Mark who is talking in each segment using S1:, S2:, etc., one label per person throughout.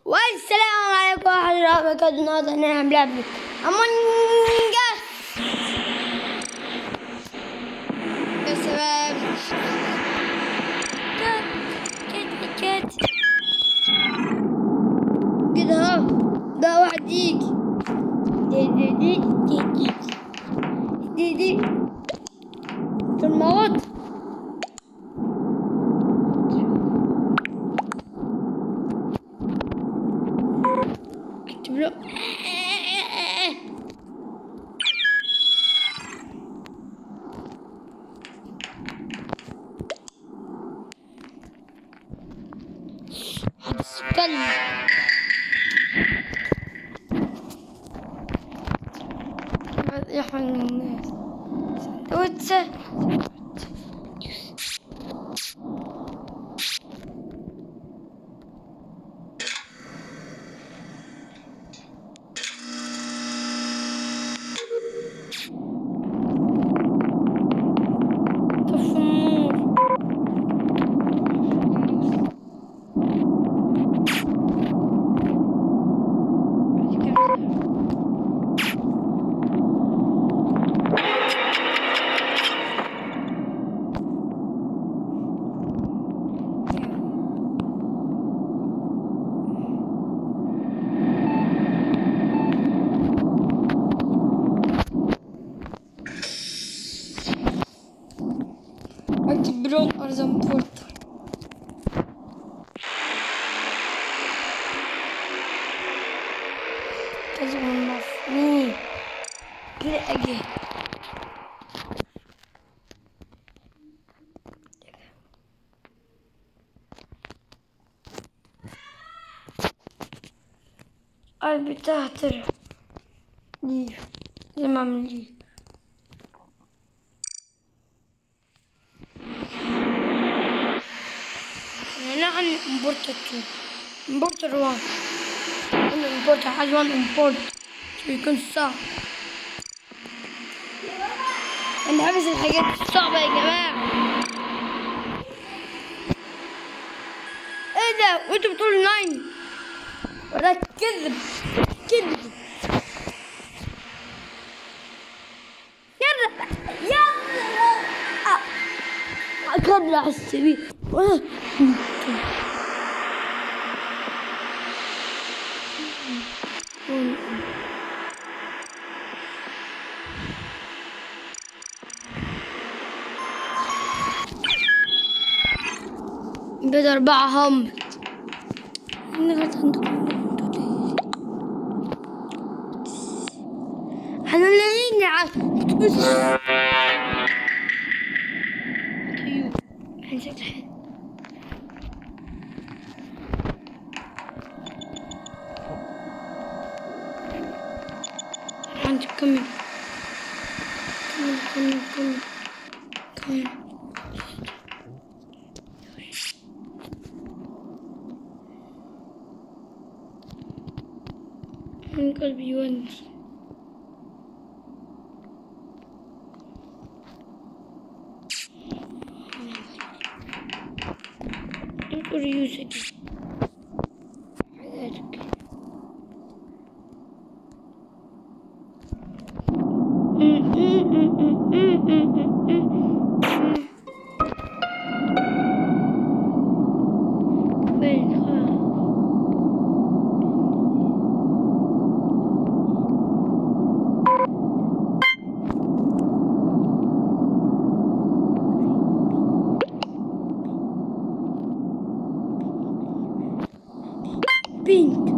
S1: والسلام عليكم ورحمة الله وبركاته النهارده هنلعب لعبة أمونج يا شباب كت كت كت كده اهو ده واحد يجي دي دي دي دي دي دي دي في الموت اكتب له حبس كلمة يحمل الناس سندوتشة طفوا النور اكتب برون ارزم بورتر كذب المفروض كده اجي قلبي تهتر ليه زي ما اعمل ليه نحن امبورت 2 امبورت 1 انا امبورت حاجة 1 امبورت يكون صعب انا حابس الحاجات الصعبة يا جماعة ايه ده وانتوا بتقولوا ناين ولا كذب كذب يلا يلا آه. أكرع السبيل ولا بدأ أربعة هم احنا لاقيين على طيب هنسك الحين انت كمل كمل كمل كمل كمل من قلبي يونس اذكر يوسف حياتك وين خلاص بينك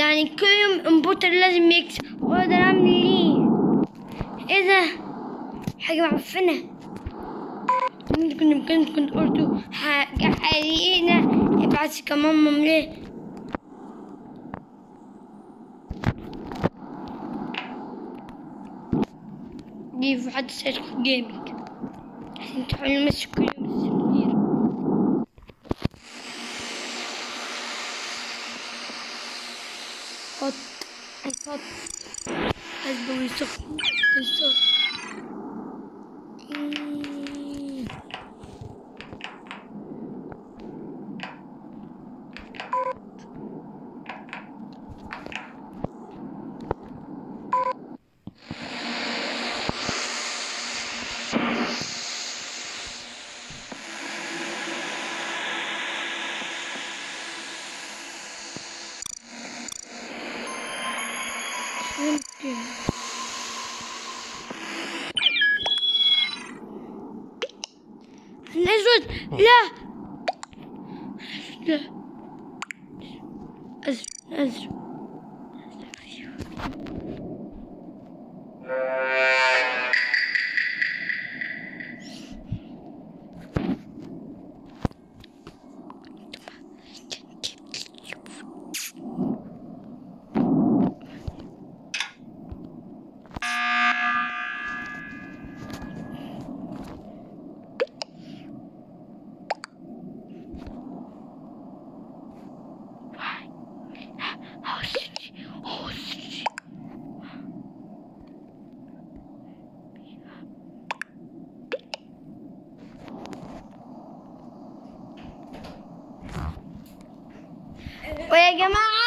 S1: يعني كل يوم امبوتر لازم يكسب واقدر اعمل ليه ايه ده حاجة معفنة ممكن يمكن كنت قلتوا حاجة حقيقية ابعت كمان ممليه دي في حد سيرك جيمنج عشان تحاولوا نمسك كل يوم السمير حط حط حسب ويصف ويصف ممكن الأسود لا لا أزرق أزرق ويا جماعة